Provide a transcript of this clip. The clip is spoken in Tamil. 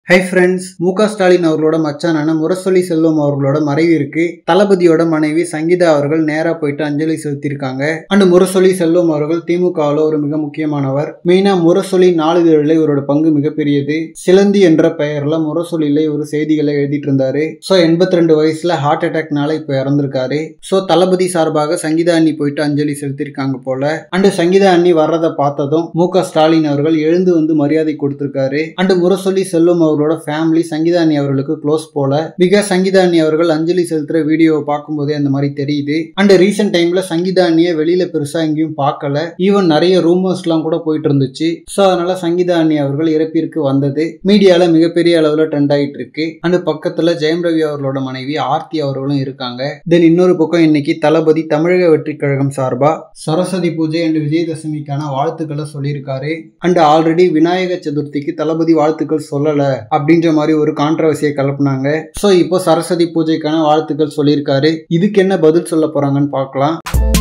ஹை ஃப்ரெண்ட்ஸ் மு க ஸ்டாலின் அவர்களோட மச்சானான முரசொலி செல்வம் அவர்களோட மறைவிற்கு தளபதியோட மனைவி சங்கீதா அவர்கள் நேரா போயிட்டு அஞ்சலி செலுத்தியிருக்காங்க அண்ட் முரசொலி செல்வம் அவர்கள் திமுகவில் ஒரு மிக முக்கியமானவர் மெயினா முரசொலி நாளிதழில் இவரோட பங்கு மிகப்பெரியது சிலந்தி என்ற பெயர்ல முரசொலியில ஒரு செய்திகளை எழுதிட்டு இருந்தாரு ஸோ எண்பத்தி ரெண்டு வயசுல ஹார்ட் அட்டாக்னால இப்போ இறந்திருக்காரு ஸோ தளபதி சார்பாக சங்கீதா அண்ணி போயிட்டு அஞ்சலி செலுத்தியிருக்காங்க போல அண்ட் சங்கீதா அண்ணி வர்றதை பார்த்ததும் மு க ஸ்டாலின் அவர்கள் எழுந்து வந்து மரியாதை கொடுத்திருக்காரு அண்ட் முரசொலி செல்வம் அவர்களோட ஃபேமிலி சங்கீதா அண்ணி அவர்களுக்கு க்ளோஸ் போல பிக சங்கீதா அண்ணி அவர்கள் அஞ்சலி செலுத்துற வீடியோவை பார்க்கும்போதே அந்த மாதிரி தெரியுது அண்ட் ரீசெண்ட் டைம்ல சங்கீதா அண்ணியை வெளியில பெருசா எங்கேயும் பார்க்கல ஈவன் நிறைய ரூமர்ஸ்லாம் கூட போயிட்டு இருந்துச்சு ஸோ அதனால சங்கீதா அண்ணி அவர்கள் இறப்பிற்கு வந்தது மீடியால மிகப்பெரிய அளவுல ட்ரெண்ட் ஆயிட்டு இருக்கு அண்ட் பக்கத்துல ஜெயம் ரவி அவர்களோட மனைவி ஆர்த்தி அவர்களும் இருக்காங்க தென் இன்னொரு பக்கம் இன்னைக்கு தளபதி தமிழக வெற்றி கழகம் சார்பா சரஸ்வதி பூஜை அண்ட் விஜயதசமிக்கான வாழ்த்துக்களை சொல்லியிருக்காரு அண்ட் ஆல்ரெடி விநாயக சதுர்த்திக்கு தளபதி வாழ்த்துக்கள் சொல்லல அப்படின்ற மாதிரி ஒரு கான்ட்ரவர்சியை கலப்புனாங்க ஸோ இப்போ சரஸ்வதி பூஜைக்கான வாழ்த்துக்கள் சொல்லியிருக்காரு இதுக்கு என்ன பதில் சொல்ல போறாங்கன்னு பார்க்கலாம்